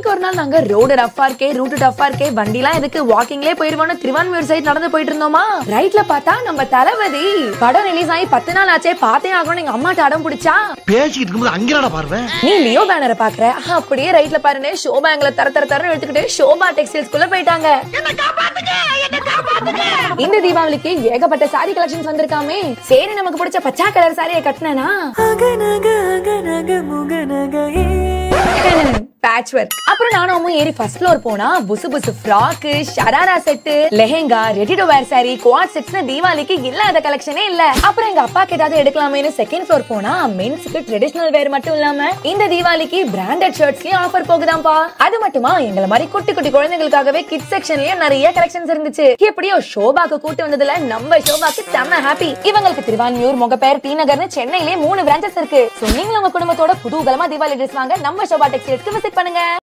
ஒரு நாள் நாங்க ரோடு ரஃபா இருக்கே ரூட் டஃபா இருக்கே வண்டிலாம் எதுக்கு வாக்கிங்லேயே போயிருவோம்னு திருவான்மையூர் சைடு நடந்து போயிட்டு இருந்தோமா ரைட்ல பார்த்தா நம்ம தளபதி படம் ரிலீஸ் ஆகி பத்து நாள் ஆச்சே பார்த்தே ஆகணும்னு எங்க அம்மாட்ட அடம் பிடிச்சா பேசிக்கிட்டு இருக்கும்போது அங்கடா பார்வை நீ லியோ பேனரை பாக்குற அப்படியே ரைட்ல பாருன்னு ஷோ பேங்க்ல தர தர தரன்னு எடுத்துக்கிட்டு ஷோபா டெக்ஸ்டைல்ஸ்குள்ள போயிட்டாங்க இந்த தீபாவளிக்கு ஏகப்பட்ட சாரி கலெக்ஷன்ஸ் வந்திருக்காமே சரி நமக்கு பிடிச்ச பச்சா கலர் சாரியை கட்டினா பேட்ச் ஒர்க் அப்புறம் நானும் அம்மா ஏறி ஃபர்ஸ்ட் ஃப்ளோர் போனா புசு புசு frock sharara set lehenga ready to wear sari coord செட்ஸ்னு தீபாவளிக்கு இல்லாத கலெக்ஷனே இல்ல அப்புறம் எங்க அப்பாக்கு ஏதாவது எடுக்கலாமேனு செகண்ட் ஃப்ளோர் போனா மென்ஸ்க்கு ட்ரெடிஷனல் வேர் மட்டும் இல்லாம இந்த தீபாவளிக்கு பிராண்டட் ஷர்ட்ஸ்லயும் ஆஃபர் போகுதாம்பா அது மட்டுமா எங்கள மாதிரி குட்டி குட்டி குழந்தைகளுக்காகவே கிட் செக்ஷன்லயும் நிறைய கலெக்ஷன்ஸ் இருந்துச்சு எப்படியோ ஷோபாக்கு கூட்டு வந்ததுல நம்ம ஷோபாக்கு செம்ம ஹாப்பி இவங்களுக்கு திருவான்மியூர் முகப்பேர் டி நகர்னு சென்னையிலே மூணு பிரான்ச்சஸ் இருக்கு சோ நீங்களும் உங்க குடும்பத்தோட குதூகலமா தீபாவளி ட்ரெஸ் வாங்க நம்ம ஷோபா டெக்ஸ்டைல்ஸ்க்கு விசிட் பண்ணுங்க